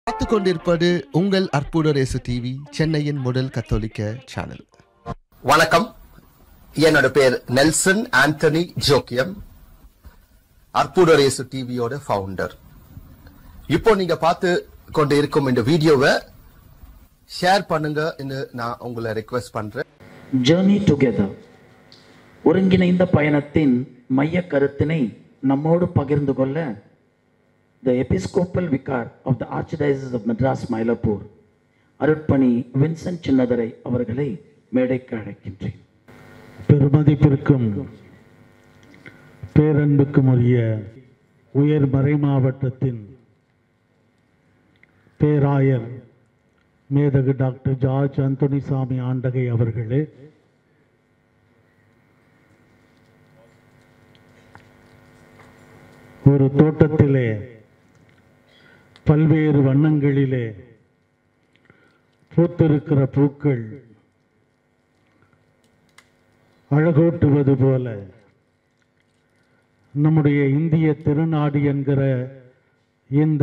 பார்த்து கொண்டிருப்பது உங்கள் அற்புத ரேசு டிவி சென்னையின் முதல் கத்தோலிக்க சேனல் வணக்கம் என்னோட பேர் நெல்சன் ஆண்டனி ஜோக்கியம் அற்புதரேசு டிவியோட ஃபவுண்டர் இப்போ நீங்க பார்த்து கொண்டு இருக்கும் இந்த வீடியோவை ஷேர் பண்ணுங்க நான் உங்களை ரெக்வெஸ்ட் பண்றேன் ஜேர்னி டுகெதர் ஒருங்கிணைந்த பயணத்தின் மைய கருத்தினை நம்மோடு பகிர்ந்து கொள்ள the episcopal vicar of the archdiocese of Madras Mylapore அருட்பணி வின்சென்ட் சின்னதரை அவர்களை மேடைக்கு அழைக்கின்றேன் பெருமதிப்பிற்கும் பேரன்புக்கும் உரிய உயர் மறை மாவட்டத்தின் பேராயர் மேதகு டாக்டர் ஜார்ஜ் அந்தோனிசாமி ஆண்டகை அவர்களே ஒரு தோட்டத்திலே பல்வேறு வண்ணங்களிலே பூத்திருக்கிற பூக்கள் அழகூட்டுவது போல நம்முடைய இந்திய திருநாடு என்கிற இந்த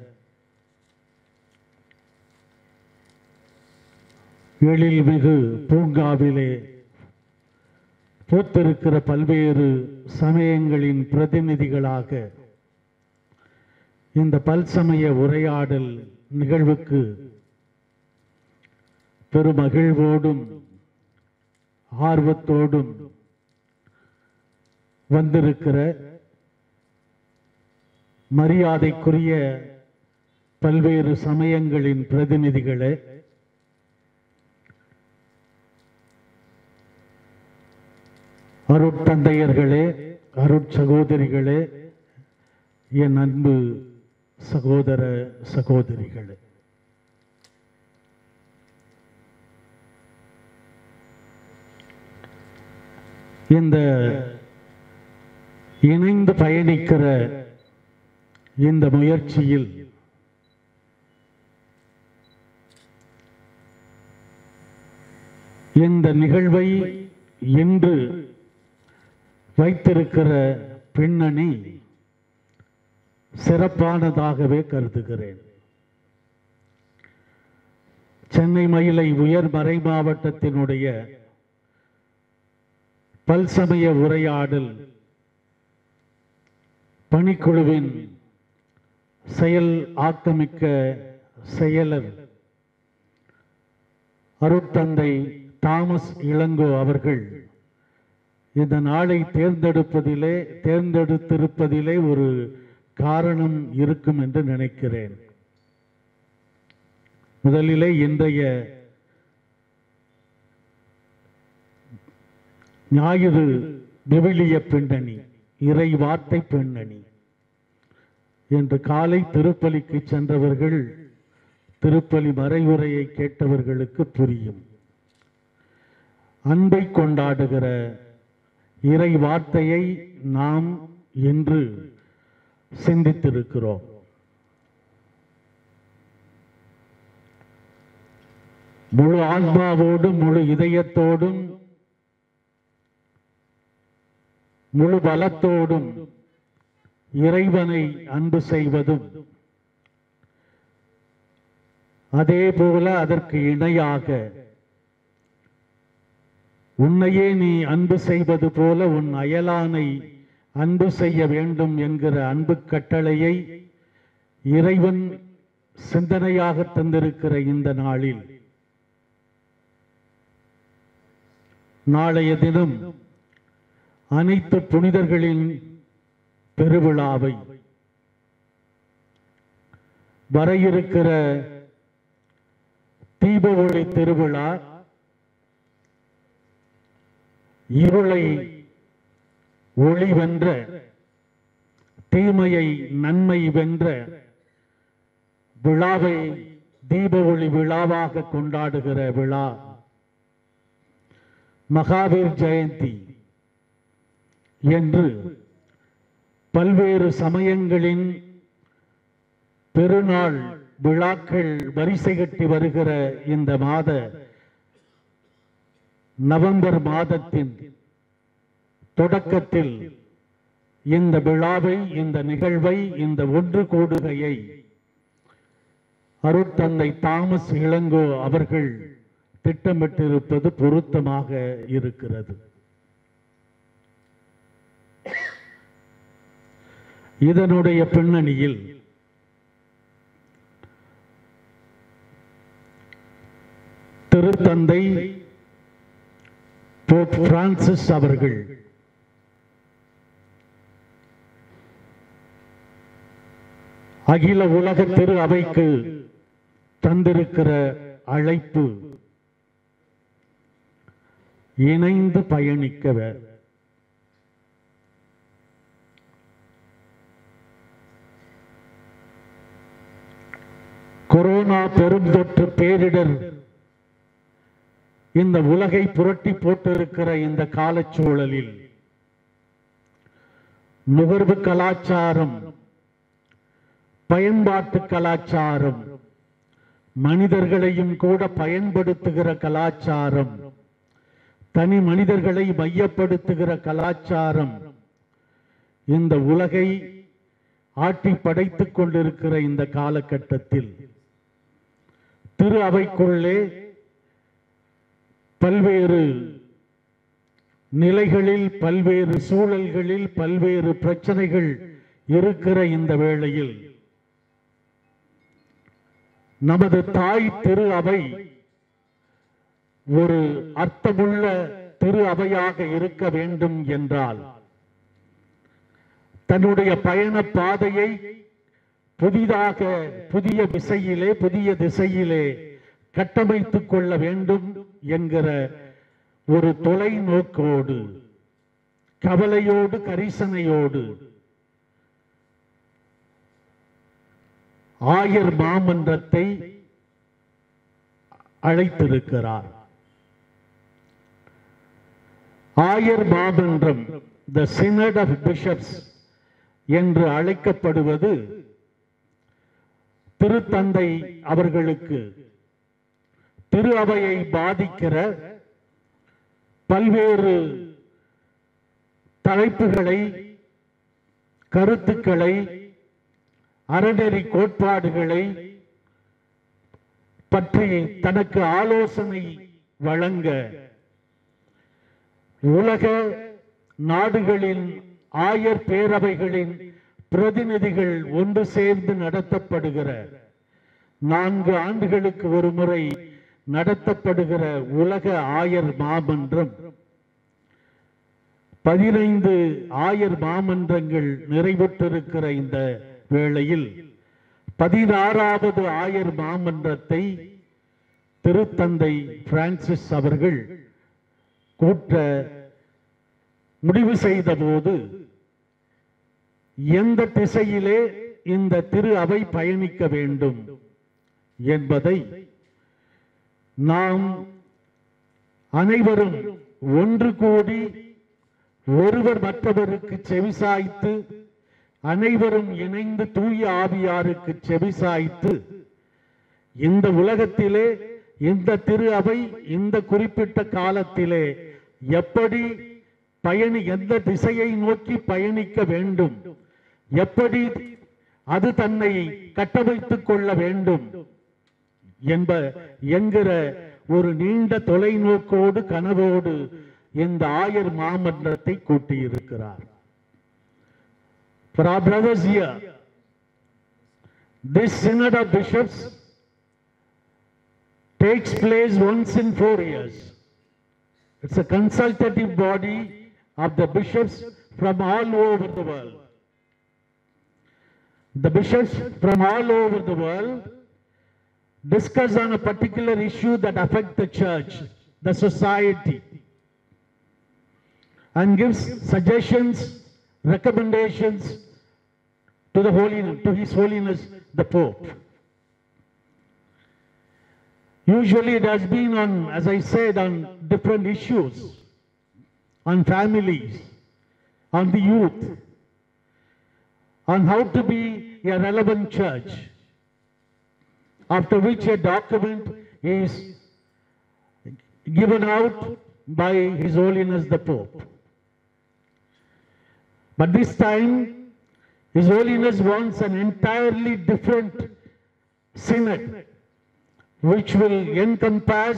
எழில்மிகு பூங்காவிலே பூத்திருக்கிற பல்வேறு சமயங்களின் பிரதிநிதிகளாக இந்த பல்சமய உரையாடல் நிகழ்வுக்கு பெருமகிழ்வோடும் ஆர்வத்தோடும் வந்திருக்கிற மரியாதைக்குரிய பல்வேறு சமயங்களின் பிரதிநிதிகளே அருட்தந்தையர்களே அருட்சகோதரிகளே என் அன்பு சகோதர சகோதரிகளே இந்த இணைந்து பயணிக்கிற இந்த முயற்சியில் இந்த நிகழ்வை இன்று வைத்திருக்கிற பின்னணி சிறப்பானதாகவே கருதுகிறேன் சென்னை மயிலை உயர் மறை மாவட்டத்தினுடைய பல்சமய உரையாடல் பணிக்குழுவின் செயல் ஆக்கமிக்க செயலர் அருட்தந்தை தாமஸ் இளங்கோ அவர்கள் இந்த நாளை தேர்ந்தெடுப்பதிலே தேர்ந்தெடுத்திருப்பதிலே ஒரு காரணம் இருக்கும் என்று நினைக்கிறேன் முதலிலே இன்றைய ஞாயிறு விவிலிய பின்னணி இறை வார்த்தை பின்னணி என்று காலை திருப்பலிக்கு சென்றவர்கள் திருப்பலி மறைவுரையை கேட்டவர்களுக்கு புரியும் அன்பை கொண்டாடுகிற இறை வார்த்தையை நாம் இன்று சிந்தித்திருக்கிறோம் முழு ஆன்மாவோடும் முழு இதயத்தோடும் முழு பலத்தோடும் இறைவனை அன்பு செய்வதும் அதே போல அதற்கு இணையாக உன்னையே நீ அன்பு செய்வது போல உன் அயலானை அன்பு செய்ய வேண்டும் என்கிற அன்பு கட்டளையை இறைவன் சிந்தனையாக தந்திருக்கிற இந்த நாளில் நாளைய தினம் அனைத்து புனிதர்களின் பெருவிழாவை வர இருக்கிற தீப ஒளி திருவிழா இருளை ஒளி வென்ற தீமையை நன்மை வென்ற விழாவை தீப ஒளி விழாவாக கொண்டாடுகிற விழா மகாவீர் ஜெயந்தி என்று பல்வேறு சமயங்களின் பெருநாள் விழாக்கள் வரிசை கட்டி வருகிற இந்த மாத நவம்பர் மாதத்தின் தொடக்கத்தில் இந்த விழாவை இந்த நிகழ்வை இந்த ஒன்று கூடுகையை அருட்தந்தை தாமஸ் இளங்கோ அவர்கள் திட்டமிட்டிருப்பது பொருத்தமாக இருக்கிறது இதனுடைய பின்னணியில் திருத்தந்தை போப் பிரான்சிஸ் அவர்கள் அகில உலக திரு அவைக்கு தந்திருக்கிற அழைப்பு இணைந்து பயணிக்கவ கொரோனா பெருந்தொற்று பேரிடர் இந்த உலகை புரட்டி போட்டிருக்கிற இந்த காலச்சூழலில் நுகர்வு கலாச்சாரம் பயன்பாட்டு கலாச்சாரம் மனிதர்களையும் கூட பயன்படுத்துகிற கலாச்சாரம் தனி மனிதர்களை மையப்படுத்துகிற கலாச்சாரம் இந்த உலகை ஆட்டி படைத்துக் கொண்டிருக்கிற இந்த காலகட்டத்தில் திரு அவைக்குள்ளே பல்வேறு நிலைகளில் பல்வேறு சூழல்களில் பல்வேறு பிரச்சனைகள் இருக்கிற இந்த வேளையில் நமது தாய் திரு அவை ஒரு அர்த்தமுள்ள திரு அவையாக இருக்க வேண்டும் என்றால் தன்னுடைய பயண பாதையை புதிதாக புதிய திசையிலே புதிய திசையிலே கட்டமைத்துக் கொள்ள வேண்டும் என்கிற ஒரு தொலைநோக்கோடு கவலையோடு கரிசனையோடு ஆயர் மாமன்றத்தை அழைத்திருக்கிறார் ஆயர் மாமன்றம் த சினட் ஆஃப் பிஷப்ஸ் என்று அழைக்கப்படுவது திருத்தந்தை அவர்களுக்கு திரு அவையை பாதிக்கிற பல்வேறு தலைப்புகளை கருத்துக்களை அறநெறி கோட்பாடுகளை பற்றி தனக்கு ஆலோசனை வழங்க உலக நாடுகளின் ஆயர் பேரவைகளின் பிரதிநிதிகள் ஒன்று சேர்ந்து நடத்தப்படுகிற நான்கு ஆண்டுகளுக்கு ஒரு முறை நடத்தப்படுகிற உலக ஆயர் மாமன்றம் பதினைந்து ஆயர் மாமன்றங்கள் நிறைவுற்றிருக்கிற இந்த வேளையில் பதினாறாவது ஆயர் மாமன்றத்தை திருத்தந்தை பிரான்சிஸ் அவர்கள் கூட்ட முடிவு செய்தபோது எந்த திசையிலே இந்த திரு அவை பயணிக்க வேண்டும் என்பதை நாம் அனைவரும் ஒன்று கூடி ஒருவர் மற்றவருக்கு செவிசாய்த்து அனைவரும் இணைந்து தூய ஆவியாருக்கு செவிசாய்த்து இந்த உலகத்திலே இந்த திரு அவை இந்த குறிப்பிட்ட காலத்திலே எப்படி பயணி எந்த திசையை நோக்கி பயணிக்க வேண்டும் எப்படி அது தன்னை கட்டமைத்துக் கொள்ள வேண்டும் என்ப என்கிற ஒரு நீண்ட தொலைநோக்கோடு கனவோடு இந்த ஆயர் மாமன்றத்தை கூட்டியிருக்கிறார் For our brothers here, this synod of bishops takes place once in four years. It's a consultative body of the bishops from all over the world. The bishops from all over the world discuss on a particular issue that affect the church, the society, and gives suggestions, recommendations to the holy, to His Holiness the Pope. Usually it has been on, as I said, on different issues, on families, on the youth, on how to be a relevant church, after which a document is given out by His Holiness the Pope. But this time, His Holiness wants an entirely different synod which will encompass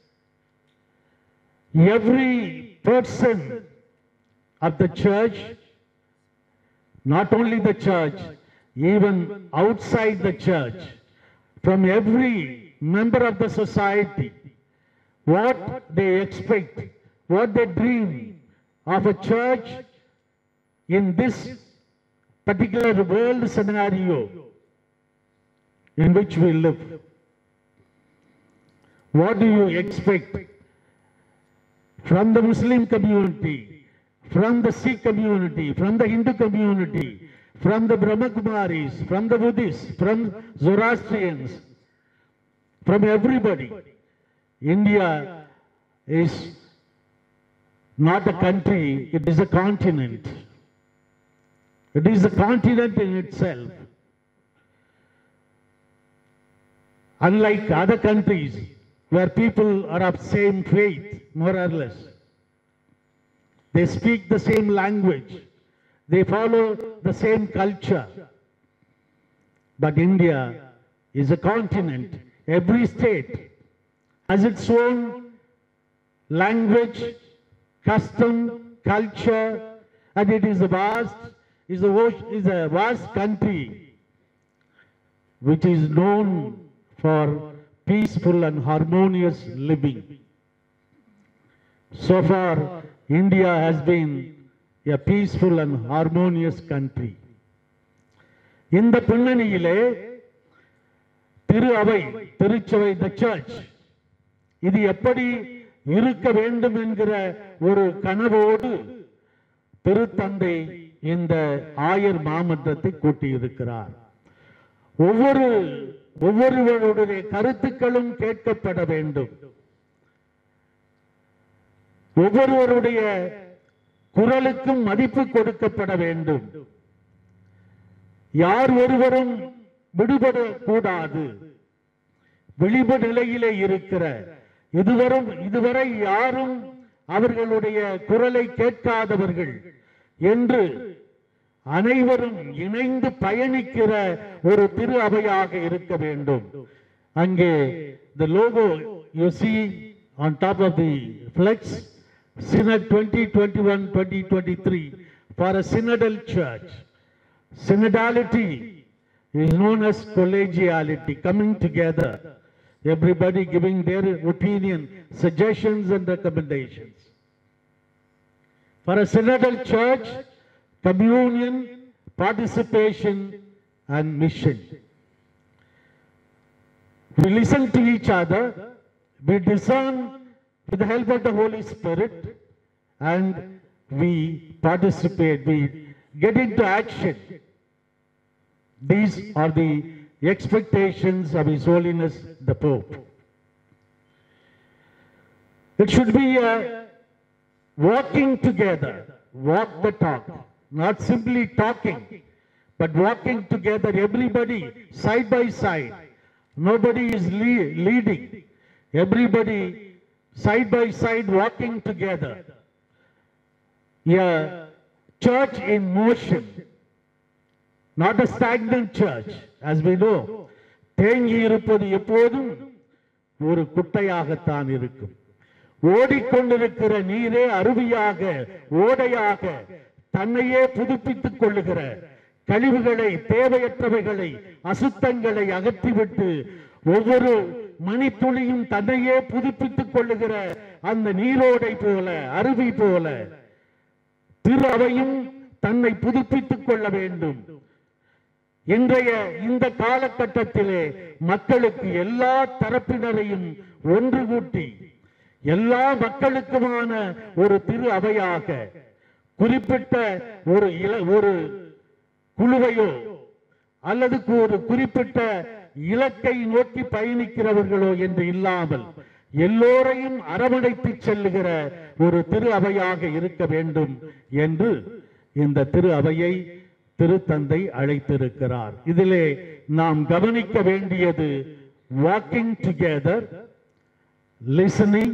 every person of the church, not only the church, even outside the church, from every member of the society, what they expect, what they dream of a church in this particular world scenario in which we live. What do you expect from the Muslim community, from the Sikh community, from the Hindu community, from the Brahmakumaris, from the Buddhists, from Zoroastrians, from everybody? India is not a country, it is a continent. It is a continent in itself. Unlike other countries where people are of same faith, more or less. They speak the same language. They follow the same culture. But India is a continent. Every state has its own language, custom, culture, and it is a vast, is a, wo- is a vast country which is known for peaceful and harmonious living. So far, India has been a peaceful and harmonious country. இந்த பின்னணியிலே திரு அவை திருச்சபை the church இது எப்படி இருக்க வேண்டும் என்கிற ஒரு கனவோடு திருத்தந்தை இந்த ஆயர் மாமன்றத்தை கூட்டியிருக்கிறார் ஒவ்வொரு ஒவ்வொருவருடைய கருத்துக்களும் கேட்கப்பட வேண்டும் ஒவ்வொருவருடைய குரலுக்கும் மதிப்பு கொடுக்கப்பட வேண்டும் யார் ஒருவரும் விடுபடக்கூடாது விளிம்பு நிலையிலே இருக்கிற இதுவரும் இதுவரை யாரும் அவர்களுடைய குரலை கேட்காதவர்கள் என்று அனைவரும் இணைந்து பயணிக்கிற ஒரு திரு அவையாக இருக்க வேண்டும் அங்கே the logo you see on top of the flex synod 2021 2023 for a synodal church synodality is known as collegiality coming together everybody giving their opinion suggestions and recommendations for a synodal church, communion, participation, and mission. We listen to each other, we discern with the help of the Holy Spirit, and we participate, we get into action. These are the expectations of His Holiness the Pope. It should be a walking together, walk the talk, not simply talking, but walking together, everybody side by side. Nobody is le- leading, everybody side by side walking together. A church in motion, not a stagnant church, as we know. தேங்கி இருப்பது எப்போதும் ஒரு குட்டையாகத்தான் இருக்கும் ஓடிக்கொண்டிருக்கிற நீரே அருவியாக ஓடையாக தன்னையே புதுப்பித்துக் கொள்ளுகிற கழிவுகளை தேவையற்றவைகளை அசுத்தங்களை அகற்றிவிட்டு ஒவ்வொரு மணித்துளியும் தன்னையே புதுப்பித்துக் கொள்ளுகிற அந்த நீரோடை போல அருவி போல திரு அவையும் தன்னை புதுப்பித்துக் கொள்ள வேண்டும் இன்றைய இந்த காலகட்டத்திலே மக்களுக்கு எல்லா தரப்பினரையும் ஒன்று கூட்டி எல்லா மக்களுக்குமான ஒரு திரு அவையாக குறிப்பிட்ட ஒரு இல- ஒரு குழுவையோ அல்லது ஒரு குறிப்பிட்ட இலக்கை நோக்கி பயணிக்கிறவர்களோ என்று இல்லாமல் எல்லோரையும் அரவணைத்து செல்லுகிற ஒரு திரு அவையாக இருக்க வேண்டும் என்று இந்த திரு அவையை திருத்தந்தை அழைத்திருக்கிறார் இதிலே நாம் கவனிக்க வேண்டியது walking together listening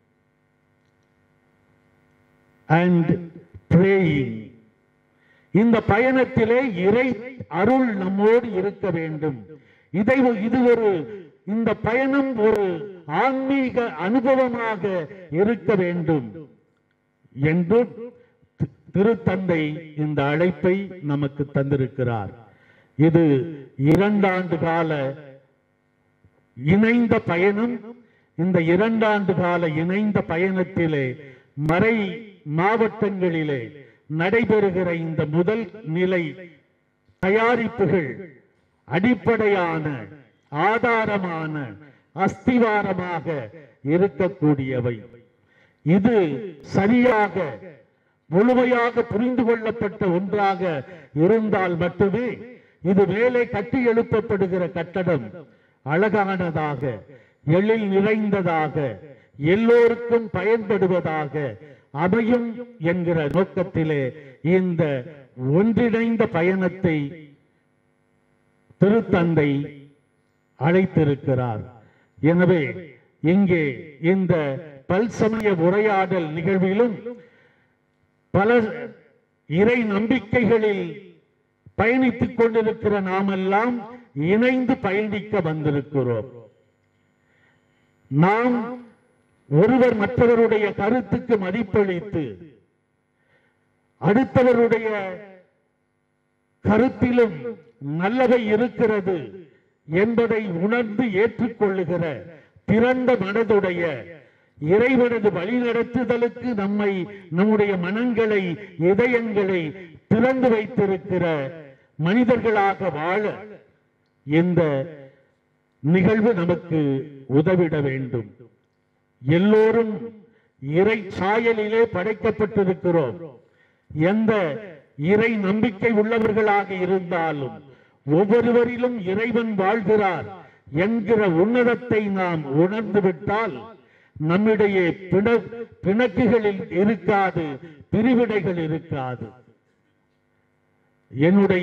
and praying இந்த பயணத்திலே இறை அருள் நம்மோடு இருக்க வேண்டும் இதை ஒ- இது ஒரு இந்த பயணம் ஒரு ஆன்மீக அனுபவமாக இருக்க வேண்டும் என்றும் தி- திருத்தந்தை இந்த அழைப்பை நமக்கு தந்திருக்கிறார் இது இரண்டாண்டு கால இணைந்த பயணம் இந்த இரண்டாண்டு கால இணைந்த பயணத்திலே மறை மாவட்டங்களிலே நடைபெறுகிற இந்த முதல் நிலை தயாரிப்புகள் அடிப்படையான ஆதாரமான அஸ்திவாரமாக இருக்கக்கூடியவை இது சரியாக முழுமையாக புரிந்து கொள்ளப்பட்ட ஒன்றாக இருந்தால் மட்டுமே இது மேலே கட்டி எழுப்பப்படுகிற கட்டடம் அழகானதாக எழில் நிறைந்ததாக எல்லோருக்கும் பயன்படுவதாக அமையும் என்கிற நோக்கத்திலே இந்த ஒன்றிணைந்த பயணத்தை திருத்தந்தை அழைத்திருக்கிறார் எனவே இங்கே இந்த பல்சமய உரையாடல் நிகழ்விலும் பல இறை நம்பிக்கைகளில் பயணித்துக் கொண்டிருக்கிற நாமெல்லாம் இணைந்து பயணிக்க வந்திருக்கிறோம் நாம் ஒருவர் மற்றவருடைய கருத்துக்கு மதிப்பளித்து அடுத்தவருடைய கருத்திலும் நல்லவை இருக்கிறது என்பதை உணர்ந்து ஏற்றுக்கொள்ளுகிற திறந்த மனதுடைய இறைவனது வழிநடத்துதலுக்கு நம்மை நம்முடைய மனங்களை இதயங்களை திறந்து வைத்திருக்கிற மனிதர்களாக வாழ இந்த நிகழ்வு நமக்கு உதவிட வேண்டும் எல்லோரும் இறை சாயலிலே படைக்கப்பட்டிருக்கிறோம் எந்த இறை நம்பிக்கை உள்ளவர்களாக இருந்தாலும் ஒவ்வொருவரிலும் இறைவன் வாழ்கிறார் என்கிற உன்னதத்தை நாம் உணர்ந்து விட்டால் நம்மிடையே பிண பிணக்குகளில் இருக்காது பிரிவினைகள் இருக்காது என்னுடைய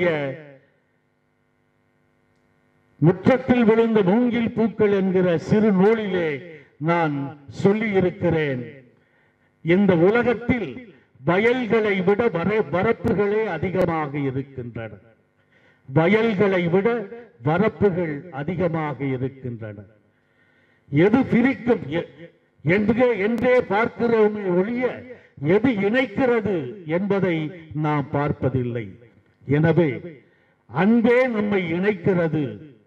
முற்றத்தில் விழுந்த மூங்கில் பூக்கள் என்கிற சிறு நூலிலே நான் சொல்லி இருக்கிறேன் இந்த உலகத்தில் வயல்களை விட வர- வரப்புகளே அதிகமாக இருக்கின்றன வயல்களை விட வரப்புகள் அதிகமாக இருக்கின்றன எது பிரிக்கும் எ- என்று என்றே பார்க்கிறோமே ஒழிய எது இணைக்கிறது என்பதை நாம் பார்ப்பதில்லை எனவே அன்பே நம்மை இணைக்கிறது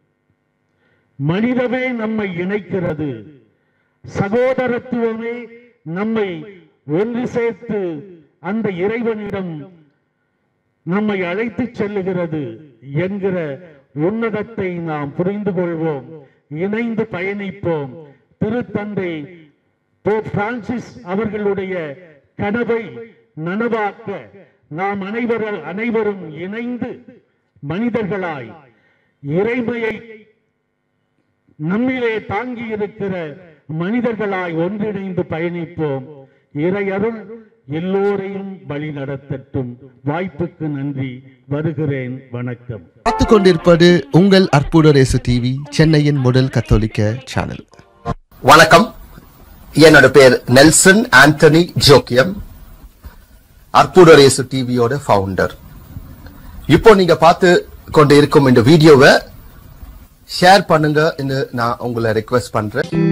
மனிதமே நம்மை இணைக்கிறது சகோதரத்துவமே நம்மை ஒன்று சேர்த்து அந்த இறைவனிடம் நம்மை அழைத்து செல்லுகிறது என்கிற உன்னதத்தை நாம் புரிந்து கொள்வோம் இணைந்து பயணிப்போம் திருத்தந்தை போப் பிரான்சிஸ் அவர்களுடைய கனவை நனவாக்க நாம் அனைவரும் அனைவரும் இணைந்து மனிதர்களாய் இறைமையை நம்மிலே தாங்கி இருக்கிற மனிதர்களாய் ஒன்றிணைந்து பயணிப்போம் இறையருள் எல்லோரையும் வழி நடத்தட்டும் வாய்ப்புக்கு நன்றி வருகிறேன் வணக்கம் பார்த்து கொண்டிருப்பது உங்கள் அற்புதரேசு டிவி சென்னையின் முதல் கத்தோலிக்க சேனல் வணக்கம் என்னோட பேர் நெல்சன் ஆண்டனி ஜோக்கியம் அற்புதரேசு டிவியோட ஃபவுண்டர் இப்போ நீங்க பார்த்து கொண்டு இருக்கும் இந்த வீடியோவை ஷேர் பண்ணுங்க நான் உங்களை ரெக்வெஸ்ட் பண்றேன்